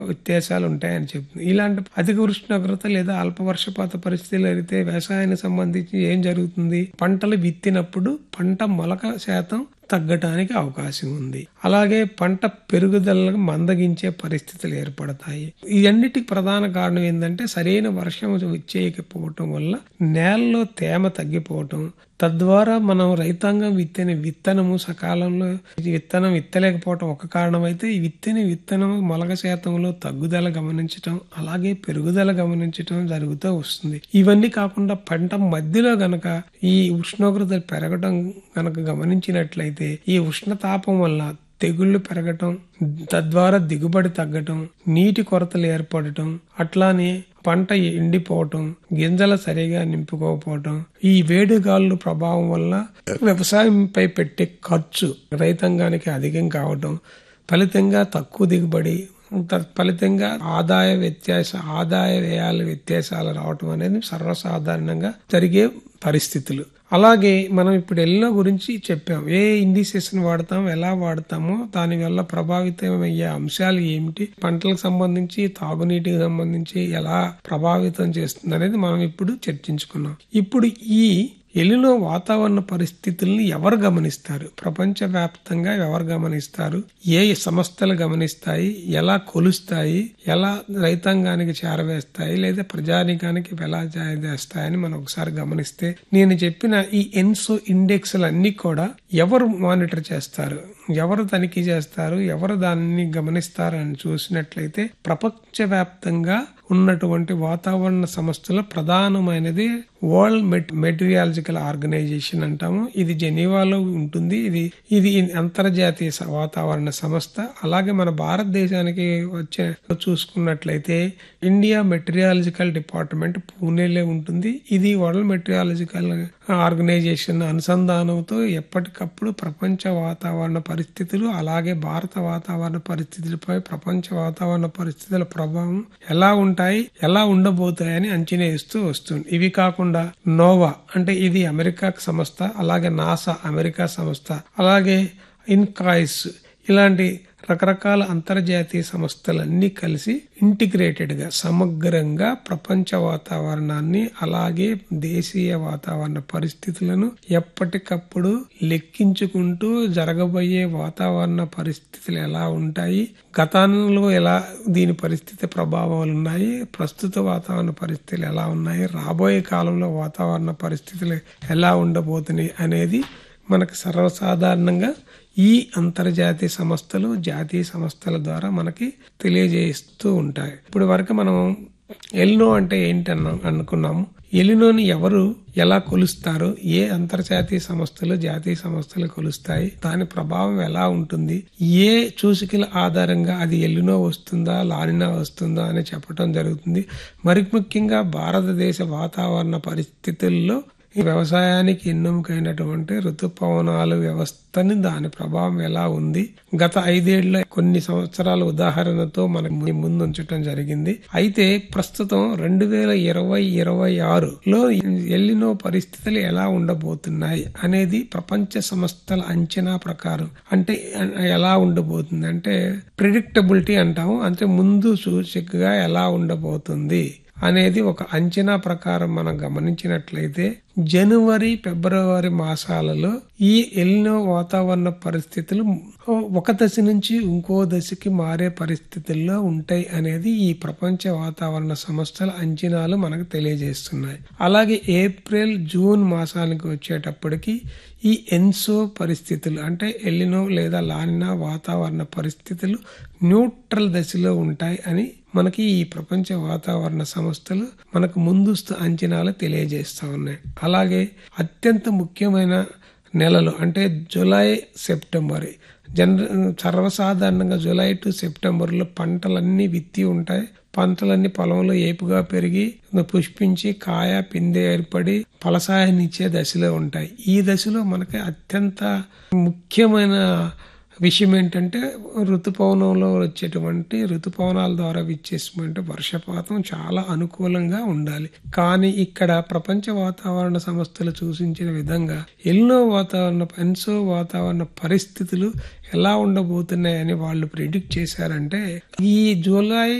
వ్యత్యాసాలు ఉంటాయని చెప్తుంది ఇలాంటి అధిక ఉష్ణోగ్రత లేదా అల్ప వర్షపాత పరిస్థితులు అయితే వ్యవసాయానికి సంబంధించి ఏం జరుగుతుంది పంటలు విత్తినప్పుడు పంట మొలక శాతం తగ్గటానికి అవకాశం ఉంది అలాగే పంట పెరుగుదలకు మందగించే పరిస్థితులు ఏర్పడతాయి ఇవన్నిటికి ప్రధాన కారణం ఏంటంటే సరైన వర్షం చేయకపోవటం వల్ల నేలలో తేమ తగ్గిపోవటం తద్వారా మనం రైతాంగం విత్తని విత్తనము సకాలంలో విత్తనం విత్తలేకపోవటం ఒక కారణం అయితే ఈ విత్తన విత్తనం మొలక శాతంలో తగ్గుదల గమనించటం అలాగే పెరుగుదల గమనించటం జరుగుతూ వస్తుంది ఇవన్నీ కాకుండా పంట మధ్యలో గనక ఈ ఉష్ణోగ్రతలు పెరగటం గనక గమనించినట్లయితే ఈ ఉష్ణతాపం వల్ల తెగుళ్లు పెరగటం తద్వారా దిగుబడి తగ్గటం నీటి కొరతలు ఏర్పడటం అట్లానే పంట ఎండిపోవటం గింజలు సరిగా నింపుకోకపోవటం ఈ వేడిగాళ్ళు ప్రభావం వల్ల వ్యవసాయంపై పెట్టే ఖర్చు రైతాంగానికి అధికం కావటం ఫలితంగా తక్కువ దిగుబడి ఫలితంగా ఆదాయ వ్యత్యాస ఆదాయ వ్యయాల వ్యత్యాసాలు రావటం అనేది సర్వసాధారణంగా జరిగే పరిస్థితులు అలాగే మనం ఇప్పుడు ఎల్లో గురించి చెప్పాం ఏ ఇండిసెస్ వాడతాం ఎలా వాడతామో దాని వల్ల ప్రభావితం అయ్యే అంశాలు ఏమిటి పంటలకు సంబంధించి తాగునీటికి సంబంధించి ఎలా ప్రభావితం చేస్తుంది అనేది మనం ఇప్పుడు చర్చించుకున్నాం ఇప్పుడు ఈ ఎలినో వాతావరణ పరిస్థితుల్ని ఎవరు గమనిస్తారు ప్రపంచ వ్యాప్తంగా ఎవరు గమనిస్తారు ఏ సంస్థలు గమనిస్తాయి ఎలా కొలుస్తాయి ఎలా రైతాంగానికి చేరవేస్తాయి లేదా ప్రజానికానికి ఎలా చేస్తాయని మనం ఒకసారి గమనిస్తే నేను చెప్పిన ఈ ఎన్సో ఇండెక్స్లు అన్ని కూడా ఎవరు మానిటర్ చేస్తారు ఎవరు తనిఖీ చేస్తారు ఎవరు దాన్ని గమనిస్తారు అని చూసినట్లయితే ప్రపంచవ్యాప్తంగా ఉన్నటువంటి వాతావరణ సంస్థలో ప్రధానమైనది వరల్డ్ మెట్ మెటీరియాలజికల్ ఆర్గనైజేషన్ అంటాము ఇది జెనీవాలో ఉంటుంది ఇది ఇది అంతర్జాతీయ వాతావరణ సంస్థ అలాగే మన భారతదేశానికి వచ్చే చూసుకున్నట్లయితే ఇండియా మెటీరియాలజికల్ డిపార్ట్మెంట్ పూణేలో ఉంటుంది ఇది వరల్డ్ మెటీరియాలజికల్ ఆర్గనైజేషన్ అనుసంధానంతో ఎప్పటికప్పుడు ప్రపంచ వాతావరణ పరిస్థితులు అలాగే భారత వాతావరణ పరిస్థితులపై ప్రపంచ వాతావరణ పరిస్థితుల ప్రభావం ఎలా ఉంటాయి ఎలా ఉండబోతాయని అంచనా వేస్తూ వస్తుంది ఇవి కాకుండా నోవా అంటే ఇది అమెరికా సంస్థ అలాగే నాసా అమెరికా సంస్థ అలాగే ఇన్కాయిస్ ఇలాంటి రకరకాల అంతర్జాతీయ సంస్థలన్నీ కలిసి ఇంటిగ్రేటెడ్ గా సమగ్రంగా ప్రపంచ వాతావరణాన్ని అలాగే దేశీయ వాతావరణ పరిస్థితులను ఎప్పటికప్పుడు లెక్కించుకుంటూ జరగబోయే వాతావరణ పరిస్థితులు ఎలా ఉంటాయి గతంలో ఎలా దీని పరిస్థితి ప్రభావాలు ఉన్నాయి ప్రస్తుత వాతావరణ పరిస్థితులు ఎలా ఉన్నాయి రాబోయే కాలంలో వాతావరణ పరిస్థితులు ఎలా ఉండబోతున్నాయి అనేది మనకు సర్వసాధారణంగా ఈ అంతర్జాతీయ సంస్థలు జాతీయ సంస్థల ద్వారా మనకి తెలియజేస్తూ ఉంటాయి ఇప్పుడు వరకు మనం ఎల్నో అంటే ఏంటన్నా అనుకున్నాము ఎలినోని ఎవరు ఎలా కొలుస్తారు ఏ అంతర్జాతీయ సంస్థలు జాతీయ సంస్థలు కొలుస్తాయి దాని ప్రభావం ఎలా ఉంటుంది ఏ సూచికల ఆధారంగా అది ఎల్లినో వస్తుందా లానినా వస్తుందా అని చెప్పడం జరుగుతుంది మరి ముఖ్యంగా భారతదేశ వాతావరణ పరిస్థితుల్లో ఈ వ్యవసాయానికి ఎన్నుకైనటువంటి ఋతుపవనాల వ్యవస్థని దాని ప్రభావం ఎలా ఉంది గత ఐదేళ్ల కొన్ని సంవత్సరాల ఉదాహరణతో మనకు ముందు ఉంచడం జరిగింది అయితే ప్రస్తుతం రెండు వేల ఇరవై ఇరవై ఆరులో ఎల్లినో పరిస్థితులు ఎలా ఉండబోతున్నాయి అనేది ప్రపంచ సంస్థల అంచనా ప్రకారం అంటే ఎలా ఉండబోతుంది అంటే ప్రిడిక్టబిలిటీ అంటాము అంటే ముందు సూచికగా ఎలా ఉండబోతుంది అనేది ఒక అంచనా ప్రకారం మనం గమనించినట్లయితే జనవరి ఫిబ్రవరి మాసాలలో ఈ ఎల్నో వాతావరణ పరిస్థితులు ఒక దశ నుంచి ఇంకో దశకి మారే పరిస్థితుల్లో ఉంటాయి అనేది ఈ ప్రపంచ వాతావరణ సంస్థల అంచనాలు మనకు తెలియజేస్తున్నాయి అలాగే ఏప్రిల్ జూన్ మాసానికి వచ్చేటప్పటికి ఈ ఎన్సో పరిస్థితులు అంటే ఎల్లినో లేదా లానినా వాతావరణ పరిస్థితులు న్యూట్రల్ దశలో ఉంటాయి అని మనకి ఈ ప్రపంచ వాతావరణ సంస్థలు మనకు ముందస్తు అంచనాలు తెలియజేస్తా ఉన్నాయి అలాగే అత్యంత ముఖ్యమైన నెలలు అంటే జూలై సెప్టెంబర్ జనర సర్వసాధారణంగా జూలై టు సెప్టెంబర్లో పంటలన్నీ విత్తి ఉంటాయి పంటలన్నీ పొలంలో ఏపుగా పెరిగి పుష్పించి కాయ పిందె ఏర్పడి ఫలసాయాన్ని ఇచ్చే దశలో ఉంటాయి ఈ దశలో మనకి అత్యంత ముఖ్యమైన విషయం ఏంటంటే ఋతుపవనంలో వచ్చేటువంటి ఋతుపవనాల ద్వారా విచ్చేసినటువంటి వర్షపాతం చాలా అనుకూలంగా ఉండాలి కానీ ఇక్కడ ప్రపంచ వాతావరణ సంస్థలు సూచించిన విధంగా ఎన్నో వాతావరణ ఎన్సో వాతావరణ పరిస్థితులు ఎలా ఉండబోతున్నాయని వాళ్ళు ప్రిడిక్ట్ చేశారంటే ఈ జూలై